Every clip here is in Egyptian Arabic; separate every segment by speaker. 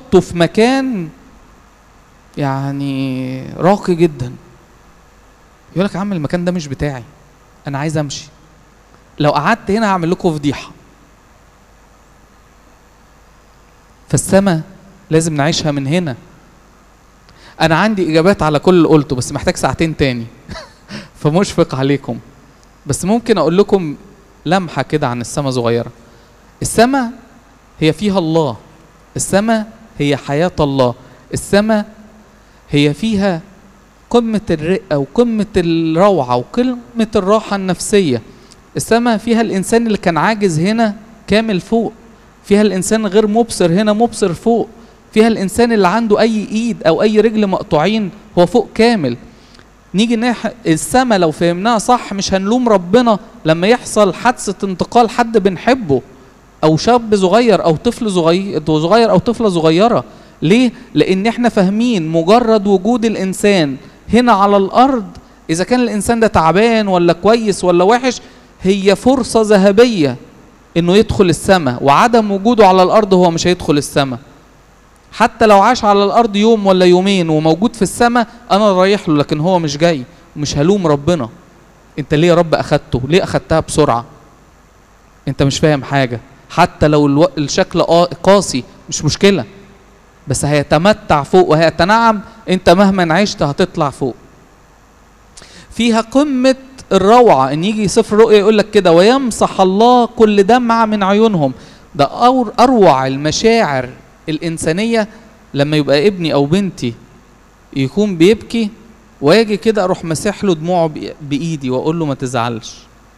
Speaker 1: تحطه في مكان يعني راقي جدا يقول لك يا عم المكان ده مش بتاعي انا عايز امشي لو قعدت هنا هعمل لكم فضيحه فالسماء لازم نعيشها من هنا انا عندي اجابات على كل اللي قلته بس محتاج ساعتين تاني فمشفق عليكم بس ممكن اقول لكم لمحه كده عن السماء صغيره السماء هي فيها الله السماء هي حياه الله السماء هي فيها قمه الرقه وقمه الروعه وقمه الراحه النفسيه السماء فيها الانسان اللي كان عاجز هنا كامل فوق فيها الانسان غير مبصر هنا مبصر فوق فيها الانسان اللي عنده اي ايد او اي رجل مقطوعين هو فوق كامل نيجي نح... السما لو فهمناها صح مش هنلوم ربنا لما يحصل حادثة انتقال حد بنحبه او شاب صغير او طفل صغير صغير او طفلة صغيرة ليه؟ لان احنا فاهمين مجرد وجود الانسان هنا على الارض اذا كان الانسان ده تعبان ولا كويس ولا وحش هي فرصة ذهبية انه يدخل السماء وعدم وجوده على الارض هو مش هيدخل السماء حتى لو عاش على الارض يوم ولا يومين وموجود في السماء انا رايح له لكن هو مش جاي ومش هلوم ربنا انت ليه يا رب اخدته ليه اخدتها بسرعه انت مش فاهم حاجه حتى لو الو... الشكل قاسي مش مشكله بس هيتمتع فوق وهيتنعم انت مهما عشت هتطلع فوق فيها قمه الروعه ان يجي سفر رؤيا يقول لك كده ويمسح الله كل دمعه من عيونهم ده اروع المشاعر الإنسانية لما يبقى ابني أو بنتي يكون بيبكي واجي كده أروح مسح له دموعه بإيدي وأقول له ما تزعلش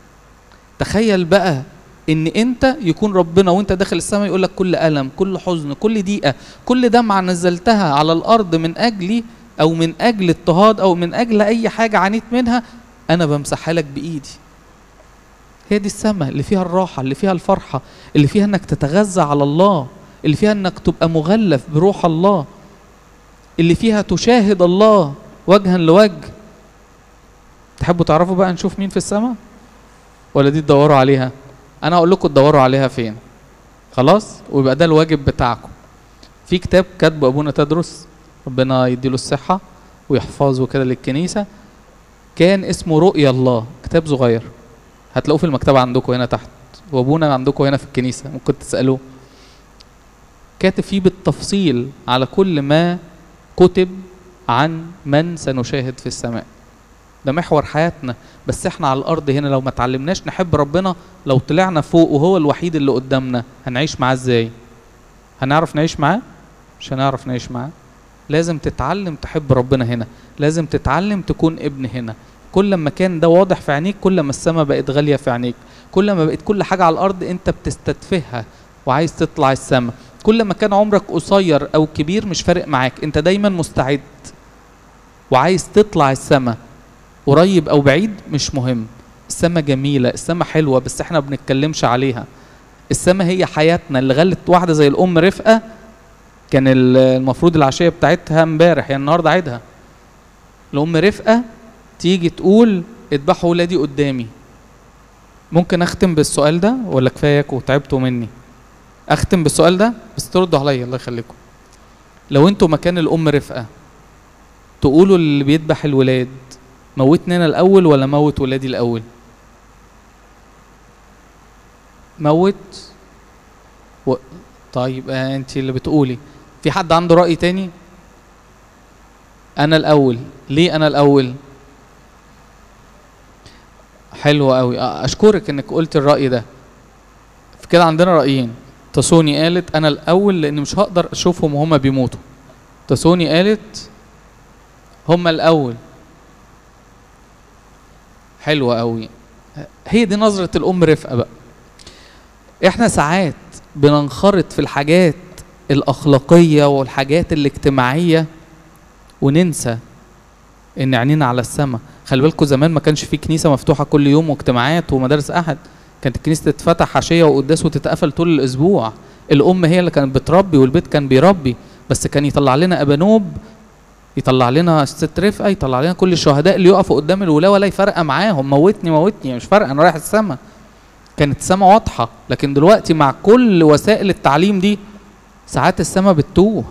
Speaker 1: تخيل بقى إن أنت يكون ربنا وأنت داخل السماء يقول لك كل ألم كل حزن كل ضيقة كل دمعة نزلتها على الأرض من أجلي أو من أجل اضطهاد أو من أجل أي حاجة عانيت منها أنا بمسحها لك بإيدي هي دي السماء اللي فيها الراحة اللي فيها الفرحة اللي فيها إنك تتغذى على الله اللي فيها انك تبقى مغلف بروح الله اللي فيها تشاهد الله وجها لوجه تحبوا تعرفوا بقى نشوف مين في السماء ولا دي تدوروا عليها انا هقول لكم تدوروا عليها فين خلاص ويبقى ده الواجب بتاعكم في كتاب كاتبه ابونا تدرس ربنا يديله الصحه ويحفظه كده للكنيسه كان اسمه رؤيا الله كتاب صغير هتلاقوه في المكتبه عندكم هنا تحت وابونا عندكم هنا في الكنيسه ممكن تسالوه كاتب فيه بالتفصيل على كل ما كتب عن من سنشاهد في السماء ده محور حياتنا بس احنا على الارض هنا لو ما تعلمناش نحب ربنا لو طلعنا فوق وهو الوحيد اللي قدامنا هنعيش معاه ازاي هنعرف نعيش معاه مش هنعرف نعيش معاه لازم تتعلم تحب ربنا هنا لازم تتعلم تكون ابن هنا كل ما كان ده واضح في عينيك كل ما السماء بقت غاليه في عينيك كل ما بقت كل حاجه على الارض انت بتستدفها وعايز تطلع السماء كل ما كان عمرك قصير او كبير مش فارق معاك انت دايما مستعد وعايز تطلع السما قريب او بعيد مش مهم السما جميله السما حلوه بس احنا بنتكلمش عليها السما هي حياتنا اللي غلت واحده زي الام رفقه كان المفروض العشيه بتاعتها امبارح يعني النهارده عيدها الام رفقه تيجي تقول اذبحوا ولادي قدامي ممكن اختم بالسؤال ده ولا كفاياك وتعبتوا مني اختم بالسؤال ده بس تردوا عليا الله يخليكم لو انتوا مكان الام رفقه تقولوا اللي بيذبح الولاد موتني انا الاول ولا موت ولادي الاول موت و... طيب آه انت اللي بتقولي في حد عنده راي تاني انا الاول ليه انا الاول حلو قوي اشكرك انك قلت الراي ده في كده عندنا رايين تسوني قالت انا الاول لان مش هقدر اشوفهم وهما بيموتوا تسوني قالت هما الاول حلوة قوي هي دي نظرة الام رفقة بقى احنا ساعات بننخرط في الحاجات الاخلاقية والحاجات الاجتماعية وننسى ان عينينا على السماء خلي بالكم زمان ما كانش في كنيسة مفتوحة كل يوم واجتماعات ومدارس احد كانت الكنيسة تتفتح عشية وقداس وتتقفل طول الأسبوع الأم هي اللي كانت بتربي والبيت كان بيربي بس كان يطلع لنا أبانوب يطلع لنا ست رفقة يطلع لنا كل الشهداء اللي يقفوا قدام الولاة ولا فارقة معاهم موتني موتني مش فارقة أنا رايح السما كانت السما واضحة لكن دلوقتي مع كل وسائل التعليم دي ساعات السما بتتوه